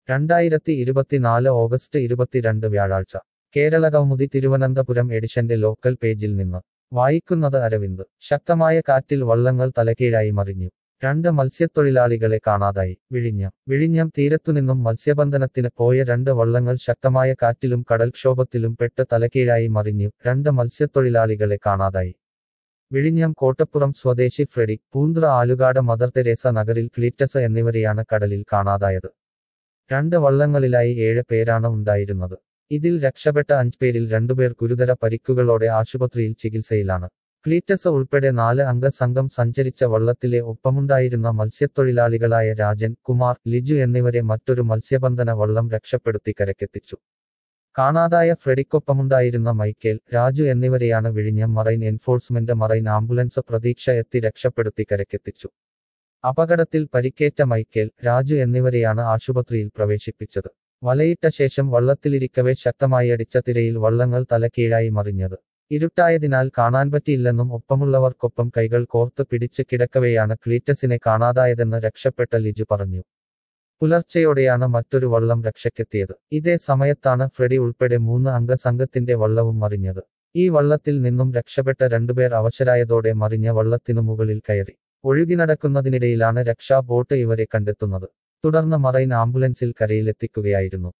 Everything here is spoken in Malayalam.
രണ്ടായിരത്തി ഇരുപത്തിനാല് ഓഗസ്റ്റ് ഇരുപത്തിരണ്ട് വ്യാഴാഴ്ച കേരള കൗമുദി തിരുവനന്തപുരം എഡിഷന്റെ ലോക്കൽ പേജിൽ നിന്ന് വായിക്കുന്നത് അരവിന്ദ് ശക്തമായ കാറ്റിൽ വള്ളങ്ങൾ തലകീഴായി മറിഞ്ഞു രണ്ട് മത്സ്യത്തൊഴിലാളികളെ കാണാതായി വിഴിഞ്ഞം വിഴിഞ്ഞം തീരത്തുനിന്നും മത്സ്യബന്ധനത്തിന് പോയ രണ്ട് വള്ളങ്ങൾ ശക്തമായ കാറ്റിലും കടൽക്ഷോഭത്തിലും പെട്ട് തലകീഴായി മറിഞ്ഞു രണ്ട് മത്സ്യത്തൊഴിലാളികളെ കാണാതായി വിഴിഞ്ഞം കോട്ടപ്പുറം സ്വദേശി Freddy Poonthura Alukad Mother Teresa നഗറിൽ ക്ലീറ്റസ് എന്നിവരെയാണ് കടലിൽ കാണാതായത് രണ്ട് വള്ളങ്ങളിലായി ഏഴ് പേരാണ് ഉണ്ടായിരുന്നത് ഇതിൽ രക്ഷപ്പെട്ട അഞ്ചുപേരിൽ രണ്ടുപേർ ഗുരുതര പരിക്കുകളോടെ ആശുപത്രിയിൽ ചികിത്സയിലാണ് ക്ലീറ്റസ് ഉൾപ്പെടെ നാല് അംഗ സംഘം സഞ്ചരിച്ച വള്ളത്തിലെ ഒപ്പമുണ്ടായിരുന്ന മത്സ്യത്തൊഴിലാളികളായ രാജൻ കുമാർ ലിജു എന്നിവരെ മറ്റൊരു മത്സ്യബന്ധന വള്ളം രക്ഷപ്പെടുത്തി കരക്കെത്തിച്ചു കാണാതായ ഫ്രെഡിക്കൊപ്പമുണ്ടായിരുന്ന മൈക്കേൽ രാജു എന്നിവരെയാണ് വിഴിഞ്ഞം മറൈൻ എൻഫോഴ്സ്മെന്റ് മറൈൻ ആംബുലൻസ് പ്രതീക്ഷ എത്തി രക്ഷപ്പെടുത്തി കരക്കെത്തിച്ചു അപകടത്തിൽ പരിക്കേറ്റ മൈക്കേൽ രാജു എന്നിവരെയാണ് ആശുപത്രിയിൽ പ്രവേശിപ്പിച്ചത് വലയിട്ട ശേഷം വള്ളത്തിലിരിക്കവേ ശക്തമായി അടിച്ച തിരയിൽ വള്ളങ്ങൾ തലകീഴായി മറിഞ്ഞത് ഇരുട്ടായതിനാൽ കാണാൻ പറ്റിയില്ലെന്നും ഒപ്പമുള്ളവർക്കൊപ്പം കൈകൾ കോർത്ത് പിടിച്ച് കിടക്കവെയാണ് ക്ലീറ്റസിനെ കാണാതായതെന്ന് രക്ഷപ്പെട്ട ലിജു പറഞ്ഞു പുലർച്ചെയോടെയാണ് മറ്റൊരു വള്ളം രക്ഷയ്ക്കെത്തിയത് ഇതേ സമയത്താണ് ഫ്രെഡി ഉൾപ്പെടെ മൂന്ന് അംഗ സംഘത്തിന്റെ വള്ളവും മറിഞ്ഞത് ഈ വള്ളത്തിൽ നിന്നും രക്ഷപ്പെട്ട രണ്ടുപേർ അവശരായതോടെ മറിഞ്ഞ വള്ളത്തിനു മുകളിൽ കയറി ഒഴുകി നടക്കുന്നതിനിടയിലാണ് രക്ഷാ ബോട്ട് ഇവരെ കണ്ടെത്തുന്നത് തുടർന്ന് മറൈൻ ആംബുലൻസിൽ കരയിലെത്തിക്കുകയായിരുന്നു